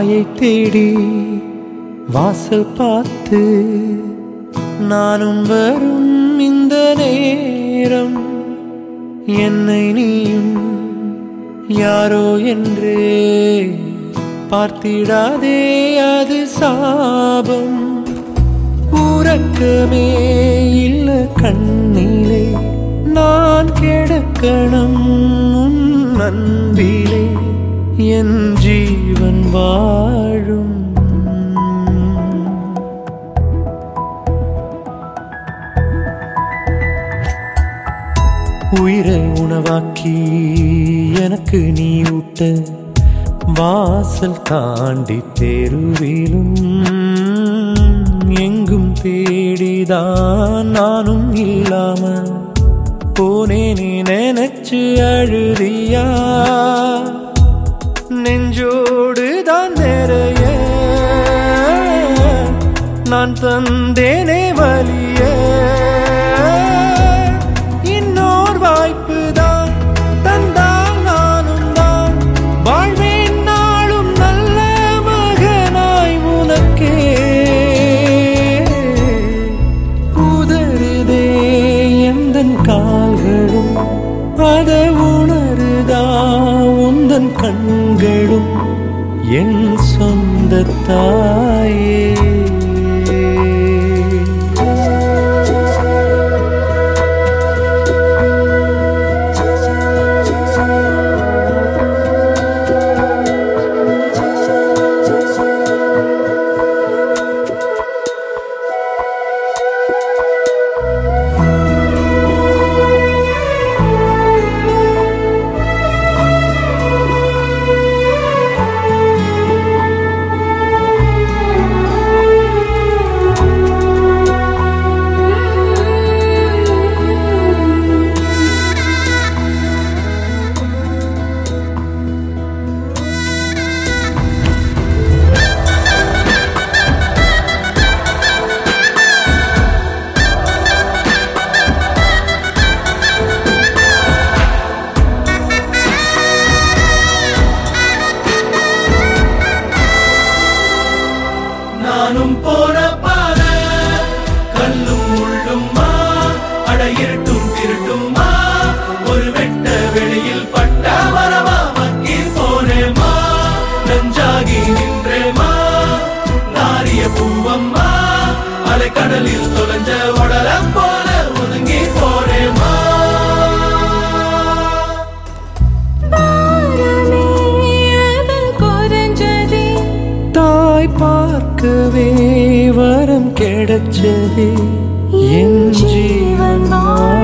தாயை தேடி வாசல் பார்த்து நானும் வரும் இந்த நேரம் என்னை நீயும் யாரோ என்றே பார்த்திடாதே அது சாபம் உறக்கமே இல்ல கண்ணிலே நான் கிடக்கணும் உன் அன்பிலே என் ஜீவன் வாழும் உயிரை உணவாக்கி எனக்கு நீ ஊட்ட வாசல் தாண்டி தெருவிலும் எங்கும் தேடிதான் நானும் இல்லாம போனேனே நினைச்சு அழுதியா நெஞ்சோடு தான் நிறைய நான் தந்தேனே வலிய இன்னொரு வாய்ப்பு தான் தந்தால் நானும் தான் வாழ்வேன் நாளும் நல்ல மகனாய் உனக்கே உதறுதே எந்தன் கால்களும் அத உணருதா உந்தன் கண்களும் என் சொந்த தாயே நானும் போன பாத கல்லும் முள்ளும்மா அட இருட்டும் திருட்டும்மா ஒரு வெட்ட வெளியில் பட்ட மரமா மக்கி போனேமா நஞ்சாகி நின்றேமா நாரிய பூவம்மா அலைக்கடலில் தொலைஞ்ச உடலம் போல ஒதுங்கி போனேமா பாரமே அது குறைஞ்சதே தாய் பார்க்கவே வரம் கிடைச்சதே என் ஜீவன் வாழ